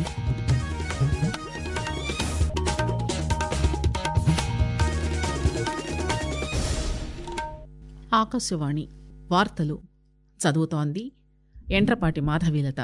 ఆకాశవాణి వార్తలు చదువుతోంది ఎండ్రపాటి మాధవీలత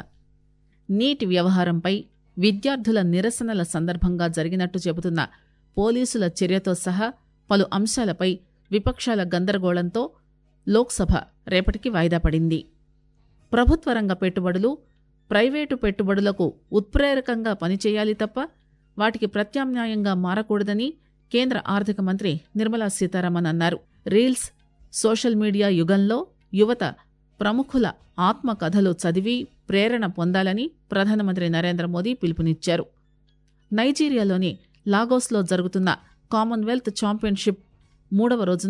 నీటి వ్యవహారంపై విద్యార్థుల నిరసనల సందర్భంగా జరిగినట్టు చెబుతున్న పోలీసుల చర్యతో సహా పలు అంశాలపై విపక్షాల గందరగోళంతో లోక్సభ రేపటికి వాయిదా పడింది ప్రభుత్వ రంగ పెట్టుబడులు ప్రైవేటు పెట్టుబడులకు ఉత్ప్రేరకంగా పనిచేయాలి తప్ప వాటికి ప్రత్యామ్నాయంగా మారకూడదని కేంద్ర ఆర్థిక మంత్రి నిర్మలా సీతారామన్ అన్నారు రీల్స్ సోషల్ మీడియా యుగంలో యువత ప్రముఖుల ఆత్మకథలు చదివి ప్రేరణ పొందాలని ప్రధానమంత్రి నరేంద్ర మోదీ పిలుపునిచ్చారు నైజీరియాలోని లాగోస్లో జరుగుతున్న కామన్వెల్త్ ఛాంపియన్షిప్ మూడవ రోజున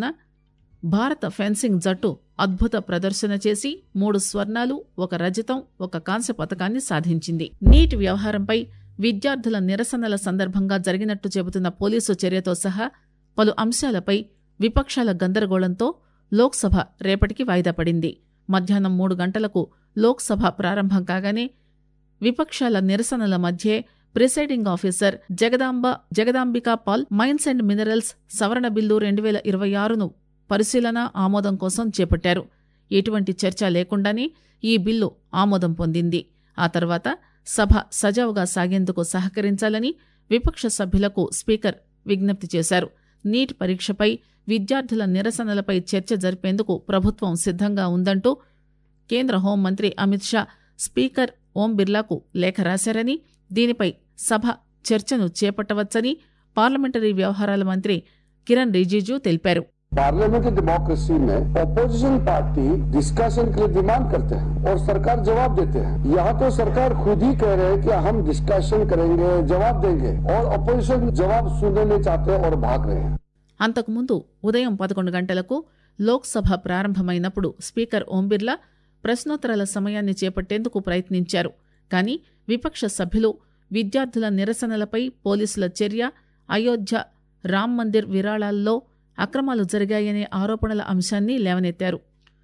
భారత ఫెన్సింగ్ జట్టు అద్భుత ప్రదర్శన చేసి మూడు స్వర్ణాలు ఒక రజతం ఒక కాంస్య పథకాన్ని సాధించింది నీటి వ్యవహారంపై విద్యార్థుల నిరసనల సందర్భంగా జరిగినట్టు చెబుతున్న పోలీసు చర్యతో సహా పలు అంశాలపై విపక్షాల గందరగోళంతో లోక్సభ రేపటికి వాయిదా పడింది మధ్యాహ్నం మూడు గంటలకు లోక్సభ ప్రారంభం కాగానే విపక్షాల నిరసనల మధ్యే presiding officer Jagadamba Jagadambika Pal mines and minerals సవరణ బిల్లు రెండు వేల ఇరవై ఆరును పరిశీలన ఆమోదం కోసం చేపట్టారు ఎటువంటి చర్చ లేకుండానే ఈ బిల్లు ఆమోదం పొందింది ఆ తర్వాత సభ సజావుగా సాగేందుకు సహకరించాలని విపక్ష సభ్యులకు స్పీకర్ విజ్ఞప్తి చేశారు నీట్ పరీక్షపై విద్యార్థుల నిరసనలపై చర్చ జరిపేందుకు ప్రభుత్వం సిద్ధంగా ఉందంటూ కేంద్ర హోంమంత్రి అమిత్ షా స్పీకర్ ఓం బిర్లాకు లేఖ రాశారని దీనిపై సభ చర్చను చేపట్టవచ్చని పార్లమెంటరీ వ్యవహారాల మంత్రి కిరణ్ రిజిజు తెలిపారు पार्लियामेंट्री डेमोक्रेसी में ऑपोजिशन पार्टी डिस्कशन के लिए डिमांड करते हैं और सरकार जवाब देते हैं यहाँ तो सरकार खुद ही कह रहे हैं कि हम डिस्कशन करेंगे जवाब देंगे और अपोजिशन जवाब सुनने नहीं चाहते और भाग रहे हैं అంతకుముందు ఉదయం పదకొండు గంటలకు లోక్సభ ప్రారంభమైనప్పుడు స్పీకర్ ఓం బిర్లా ప్రశ్నోత్తరాల సమయాన్ని చేపట్టేందుకు ప్రయత్నించారు కానీ విపక్ష సభ్యులు విద్యార్థుల నిరసనలపై పోలీసుల చర్య అయోధ్య రామ్ మందిర్ విరాళాల్లో అక్రమాలు జరిగాయనే ఆరోపణల అంశాన్ని లేవనెత్తారు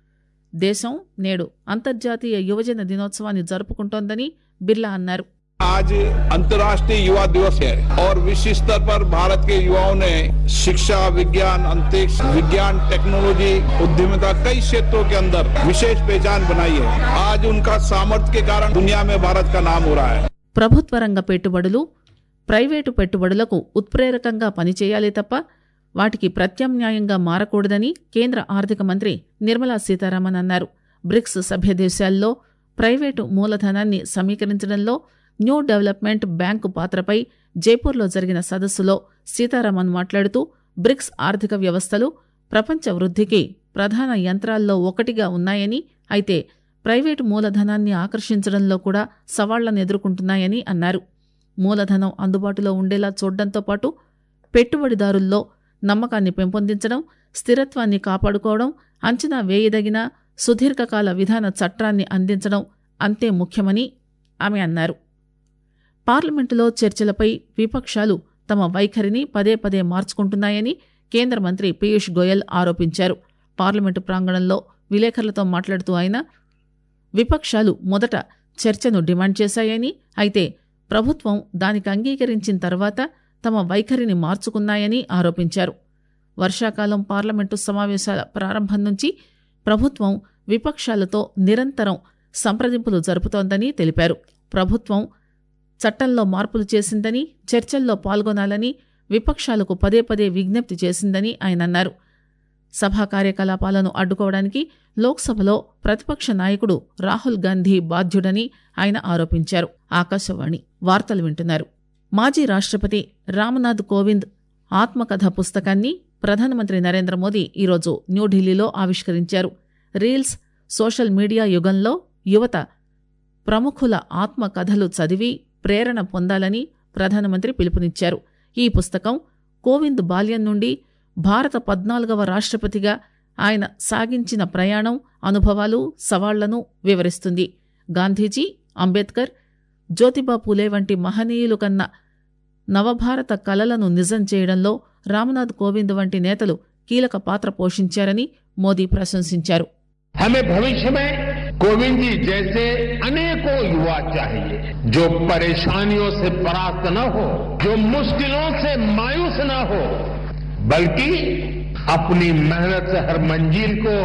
దేశం నేడు అంతర్జాతీయ యువజన దినోత్సవాన్ని జరుపుకుంటోందని బిర్లా అన్నారు आज अंतर्राष्ट्रीय युवा दिवस है और विश्व स्तर पर भारत के युवाओं ने शिक्षा विज्ञान अंतरिक्ष विज्ञान टेक्नोलॉजी उद्यमिता कई क्षेत्रों के अंदर विशेष पहचान बनाई है आज उनका सामर्थ्य के कारण दुनिया में भारत का नाम हो रहा है ప్రభుత్వ రంగ పెట్టుబడులు ప్రైవేటు పెట్టుబడులకు ఉత్ప్రేరకంగా పనిచేయాలి తప్ప వాటికి ప్రత్యామ్నాయంగా మారకూడదని కేంద్ర ఆర్థిక మంత్రి నిర్మలా సీతారామన్ అన్నారు బ్రిక్స్ సభ్య దేశాల్లో ప్రైవేటు మూలధనాన్ని సమీకరించడంలో న్యూ డెవలప్మెంట్ బ్యాంకు పాత్రపై జైపూర్లో జరిగిన సదస్సులో సీతారామన్ మాట్లాడుతూ బ్రిక్స్ ఆర్థిక వ్యవస్థలు ప్రపంచ వృద్ధికి ప్రధాన యంత్రాల్లో ఒకటిగా ఉన్నాయని అయితే ప్రైవేటు మూలధనాన్ని ఆకర్షించడంలో కూడా సవాళ్లను ఎదుర్కొంటున్నాయని అన్నారు మూలధనం అందుబాటులో ఉండేలా చూడడంతో పాటు పెట్టుబడిదారుల్లో నమ్మకాన్ని పెంపొందించడం స్థిరత్వాన్ని కాపాడుకోవడం అంచనా వేయదగిన సుదీర్ఘకాల విధాన చట్టాన్ని అందించడం అంతే ముఖ్యమని ఆమె అన్నారు పార్లమెంటులో చర్చలపై విపక్షాలు తమ వైఖరిని పదే పదే మార్చుకుంటున్నాయని కేంద్ర మంత్రి పీయూష్ గోయల్ ఆరోపించారు పార్లమెంటు ప్రాంగణంలో విలేకరులతో మాట్లాడుతూ ఆయన విపక్షాలు మొదట చర్చను డిమాండ్ చేశాయని అయితే ప్రభుత్వం దానికి అంగీకరించిన తర్వాత తమ వైఖరిని మార్చుకున్నాయని ఆరోపించారు వర్షాకాలం పార్లమెంటు సమావేశాల ప్రారంభం నుంచి ప్రభుత్వం విపక్షాలతో నిరంతరం సంప్రదింపులు జరుపుతోందని తెలిపారు ప్రభుత్వం చట్టంలో మార్పులు చేసిందని చర్చల్లో పాల్గొనాలని విపక్షాలకు పదే పదే విజ్ఞప్తి చేసిందని ఆయన అన్నారు సభా కార్యకలాపాలను అడ్డుకోవడానికి లోక్సభలో ప్రతిపక్ష నాయకుడు రాహుల్ గాంధీ బాధ్యుడని ఆయన ఆరోపించారు ఆకాశవాణి వార్తలు వింటున్నారు మాజీ రాష్ట్రపతి రామ్నాథ్ కోవింద్ ఆత్మకథ పుస్తకాన్ని ప్రధానమంత్రి నరేంద్ర మోదీ ఈరోజు న్యూఢిల్లీలో ఆవిష్కరించారు రీల్స్ సోషల్ మీడియా యుగంలో యువత ప్రముఖుల ఆత్మకథలు చదివి ప్రేరణ పొందాలని ప్రధానమంత్రి పిలుపునిచ్చారు ఈ పుస్తకం కోవింద్ బాల్యం నుండి భారత పద్నాలుగవ రాష్ట్రపతిగా ఆయన సాగించిన ప్రయాణం అనుభవాలు సవాళ్లను వివరిస్తుంది గాంధీజీ అంబేద్కర్ జ్యోతిబా పూలే వంటి మహనీయులు కన్న నవభారత కలలను నిజం చేయడంలో రామ్నాథ్ కోవింద్ వంటి నేతలు కీలక పాత్ర పోషించారని మోదీ ప్రశంసించారు हमें भविष्य में कोविंद जी जैसे अनेकों युवा चाहिए जो परेशानियों से परास्त न हो जो मुश्किलों से मायूस न हो बल्कि अपनी मेहनत से हर मंजिल को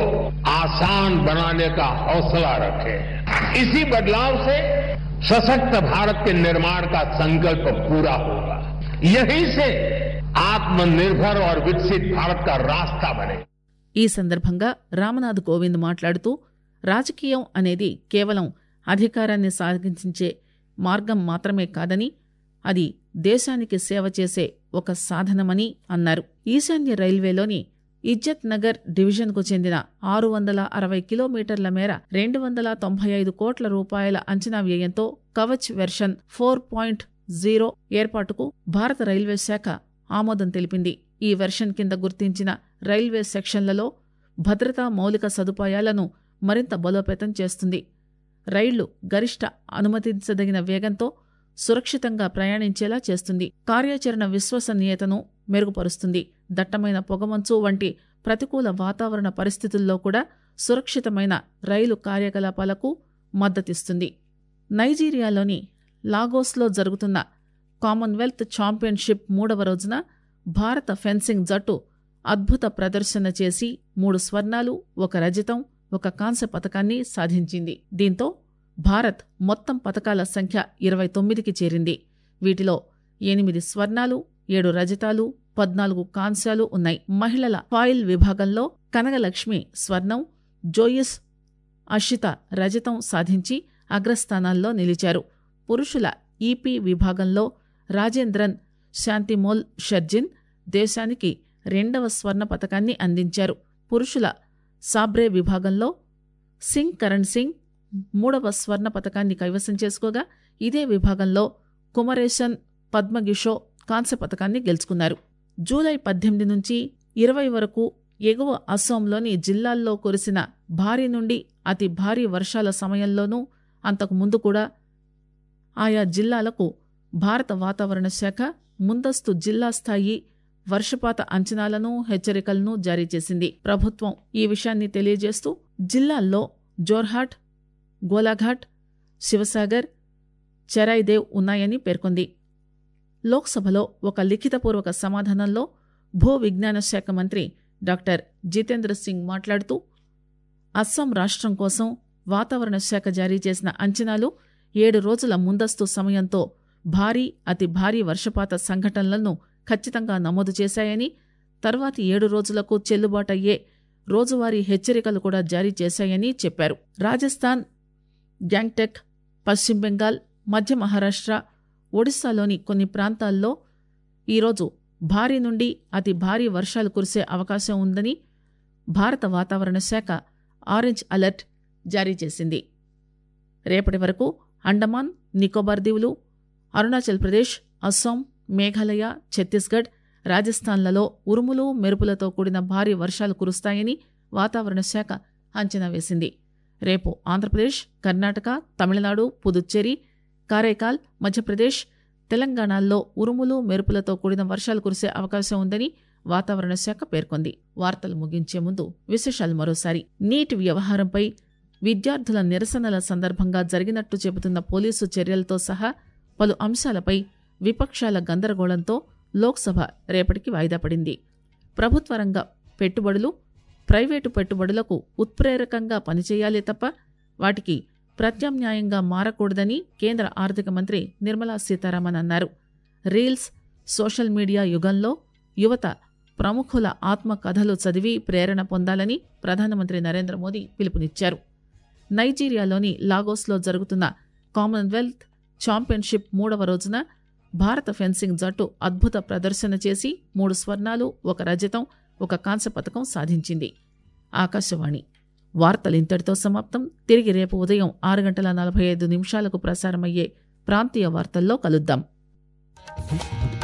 आसान बनाने का हौसला रखे इसी बदलाव से सशक्त भारत के निर्माण का संकल्प पूरा होगा यहीं से आत्मनिर्भर और विकसित भारत का रास्ता बनेगा ఈ సందర్భంగా రామనాథ్ కోవింద్ మాట్లాడుతూ రాజకీయం అనేది కేవలం అధికారాన్ని సాగించే మార్గం మాత్రమే కాదని అది దేశానికి సేవ చేసే ఒక సాధనమని అన్నారు ఈశాన్య రైల్వేలోని ఇజ్జత్ నగర్ డివిజన్కు చెందిన ఆరు వందల అరవై కిలోమీటర్ల మేర రెండు వందల తొంభై ఐదు కోట్ల రూపాయల అంచనా వ్యయంతో Kavach version four point zero ఏర్పాటుకు భారత రైల్వే శాఖ ఆమోదం తెలిపింది ఈ వెర్షన్ కింద గుర్తించిన రైల్వే సెక్షన్లలో భద్రతా మౌలిక సదుపాయాలను మరింత బలోపేతం చేస్తుంది రైళ్లు గరిష్ట అనుమతించదగిన వేగంతో సురక్షితంగా ప్రయాణించేలా చేస్తుంది కార్యాచరణ విశ్వసనీయతను మెరుగుపరుస్తుంది దట్టమైన పొగమంచు వంటి ప్రతికూల వాతావరణ పరిస్థితుల్లో కూడా సురక్షితమైన రైలు కార్యకలాపాలకు మద్దతిస్తుంది నైజీరియాలోని లాగోస్లో జరుగుతున్న కామన్వెల్త్ ఛాంపియన్షిప్ మూడవ రోజున భారత ఫెన్సింగ్ జట్టు అద్భుత ప్రదర్శన చేసి మూడు స్వర్ణాలు ఒక రజతం ఒక కాంస్య పతకాన్ని సాధించింది దీంతో భారత్ మొత్తం పతకాల సంఖ్య ఇరవై తొమ్మిదికి చేరింది వీటిలో ఎనిమిది స్వర్ణాలు ఏడు రజతాలు పద్నాలుగు కాంస్యాలు ఉన్నాయి మహిళల ఫాయిల్ విభాగంలో కనగలక్ష్మి స్వర్ణం జోయిస్ అషిత రజతం సాధించి అగ్రస్థానాల్లో నిలిచారు పురుషుల ఈపీ విభాగంలో రాజేంద్రన్ శాంతిమోల్ షర్జిన్ దేశానికి రెండవ స్వర్ణ పతకాన్ని అందించారు పురుషుల సాబ్రే విభాగంలో సింగ్ కరణ్ సింగ్ మూడవ స్వర్ణ పతకాన్ని కైవసం చేసుకోగా ఇదే విభాగంలో కుమరేశన్ పద్మగిషో కాంస్య పతకాన్ని గెలుచుకున్నారు జూలై పద్దెనిమిది నుంచి ఇరవై వరకు ఎగువ అస్సోంలోని జిల్లాల్లో కురిసిన భారీ నుండి అతి భారీ వర్షాల సమయంలోనూ అంతకు ముందు కూడా ఆయా జిల్లాలకు భారత వాతావరణ శాఖ ముందస్తు జిల్లా స్థాయి వర్షపాత అంచనాలను హెచ్చరికలను జారీ చేసింది ప్రభుత్వం ఈ విషయాన్ని తెలియజేస్తూ జిల్లాల్లో జోర్హాట్ గోలాఘాట్ శివసాగర్ చెరాయిదేవ్ ఉన్నాయని పేర్కొంది లోక్సభలో ఒక లిఖితపూర్వక సమాధానంలో భూ విజ్ఞాన శాఖ మంత్రి డాక్టర్ జితేంద్ర సింగ్ మాట్లాడుతూ అస్సాం రాష్ట్రం కోసం వాతావరణ శాఖ జారీ చేసిన అంచనాలు ఏడు రోజుల ముందస్తు సమయంతో భారీ అతి భారీ వర్షపాత సంఘటనలను ఖచ్చితంగా నమోదు చేశాయని తర్వాతి ఏడు రోజులకు చెల్లుబాటయ్యే రోజువారీ హెచ్చరికలు కూడా జారీ చేశాయని చెప్పారు రాజస్థాన్ గ్యాంగ్టెక్ పశ్చిమ బెంగాల్ మధ్య మహారాష్ట్ర ఒడిశాలోని కొన్ని ప్రాంతాల్లో ఈరోజు భారీ నుండి అతి భారీ వర్షాలు కురిసే అవకాశం ఉందని భారత వాతావరణ శాఖ ఆరెంజ్ అలర్ట్ జారీ చేసింది రేపటి వరకు అండమాన్ నికోబార్ దీవులు అరుణాచల్ ప్రదేశ్ అస్సాం మేఘాలయ ఛత్తీస్గఢ్ రాజస్థాన్లలో ఉరుములు మెరుపులతో కూడిన భారీ వర్షాలు కురుస్తాయని వాతావరణ శాఖ అంచనా వేసింది రేపు ఆంధ్రప్రదేశ్ కర్ణాటక తమిళనాడు పుదుచ్చేరి కారైకాల్ మధ్యప్రదేశ్ తెలంగాణల్లో ఉరుములు మెరుపులతో కూడిన వర్షాలు కురిసే అవకాశం ఉందని వాతావరణ శాఖ పేర్కొంది వార్తలు ముగించే ముందు విశేషాలు మరోసారి నీటి వ్యవహారంపై విద్యార్థుల నిరసనల సందర్భంగా జరిగినట్టు చెబుతున్న పోలీసు చర్యలతో సహా పలు అంశాలపై విపక్షాల గందరగోళంతో లోక్సభ రేపటికి వాయిదా పడింది ప్రభుత్వ రంగ పెట్టుబడులు ప్రైవేటు పెట్టుబడులకు ఉత్ప్రేరకంగా పనిచేయాలే తప్ప వాటికి ప్రత్యామ్నాయంగా మారకూడదని కేంద్ర ఆర్థిక మంత్రి నిర్మలా సీతారామన్ అన్నారు రీల్స్ సోషల్ మీడియా యుగంలో యువత ప్రముఖుల ఆత్మకథలు చదివి ప్రేరణ పొందాలని ప్రధానమంత్రి నరేంద్ర మోదీ పిలుపునిచ్చారు నైజీరియాలోని లాగోస్లో జరుగుతున్న కామన్వెల్త్ ఛాంపియన్షిప్ మూడవ రోజున భారత ఫెన్సింగ్ జట్టు అద్భుత ప్రదర్శన చేసి మూడు స్వర్ణాలు ఒక రజతం ఒక కాంస్య పథకం సాధించింది ఆకాశవాణి వార్తలు ఇంతటితో సమాప్తం తిరిగి రేపు ఉదయం ఆరు గంటల నలభై ఐదు నిమిషాలకు ప్రసారమయ్యే ప్రాంతీయ వార్తల్లో కలుద్దాం